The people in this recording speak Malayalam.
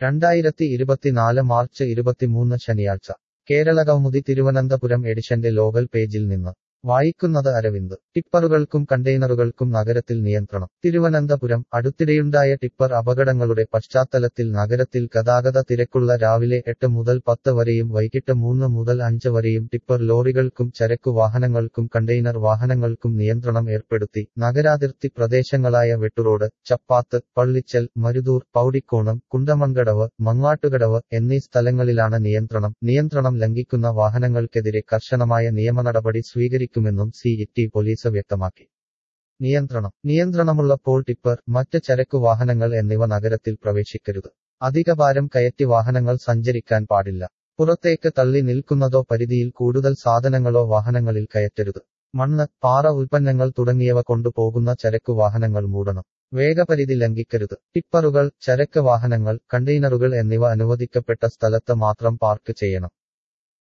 രണ്ടായിരത്തി ഇരുപത്തിനാല് മാർച്ച് ഇരുപത്തിമൂന്ന് ശനിയാഴ്ച കേരളകൗമുദി തിരുവനന്തപുരം എഡിഷന്റെ ലോകൽ പേജിൽ നിന്ന് വായിക്കുന്നത് അരവിന്ദ് ടിപ്പറുകൾക്കും കണ്ടെയ്നറുകൾക്കും നഗരത്തിൽ നിയന്ത്രണം തിരുവനന്തപുരം അടുത്തിടെയുണ്ടായ ടിപ്പർ അപകടങ്ങളുടെ പശ്ചാത്തലത്തിൽ നഗരത്തിൽ ഗതാഗത തിരക്കുള്ള രാവിലെ എട്ട് മുതൽ പത്ത് വരെയും വൈകിട്ട് മൂന്ന് മുതൽ അഞ്ച് വരെയും ടിപ്പർ ലോറികൾക്കും ചരക്കു വാഹനങ്ങൾക്കും കണ്ടെയ്നർ വാഹനങ്ങൾക്കും നിയന്ത്രണം ഏർപ്പെടുത്തി നഗരാതിർത്തി പ്രദേശങ്ങളായ വെട്ടുറോഡ് ചപ്പാത്ത് പള്ളിച്ചൽ മരുതൂർ പൗടിക്കോണം കുണ്ടമൺകടവ് മങ്ങാട്ടുകടവ് എന്നീ സ്ഥലങ്ങളിലാണ് നിയന്ത്രണം നിയന്ത്രണം ലംഘിക്കുന്ന വാഹനങ്ങൾക്കെതിരെ കർശനമായ നിയമനടപടി സ്വീകരിക്കും സ്വീകരിക്കുമെന്നും സി ഇറ്റി പോലീസ് വ്യക്തമാക്കി നിയന്ത്രണം നിയന്ത്രണമുള്ളപ്പോൾ ടിപ്പർ മറ്റ് ചരക്കു വാഹനങ്ങൾ എന്നിവ നഗരത്തിൽ പ്രവേശിക്കരുത് അധിക ഭാരം കയറ്റി വാഹനങ്ങൾ സഞ്ചരിക്കാൻ പാടില്ല പുറത്തേക്ക് തള്ളി നിൽക്കുന്നതോ പരിധിയിൽ കൂടുതൽ സാധനങ്ങളോ വാഹനങ്ങളിൽ കയറ്റരുത് മണ്ണ് പാറ ഉൽപ്പന്നങ്ങൾ തുടങ്ങിയവ കൊണ്ടുപോകുന്ന ചരക്കു വാഹനങ്ങൾ മൂടണം വേഗപരിധി ലംഘിക്കരുത് ടിപ്പറുകൾ ചരക്ക് വാഹനങ്ങൾ കണ്ടെയ്നറുകൾ എന്നിവ അനുവദിക്കപ്പെട്ട സ്ഥലത്ത് മാത്രം പാർക്ക് ചെയ്യണം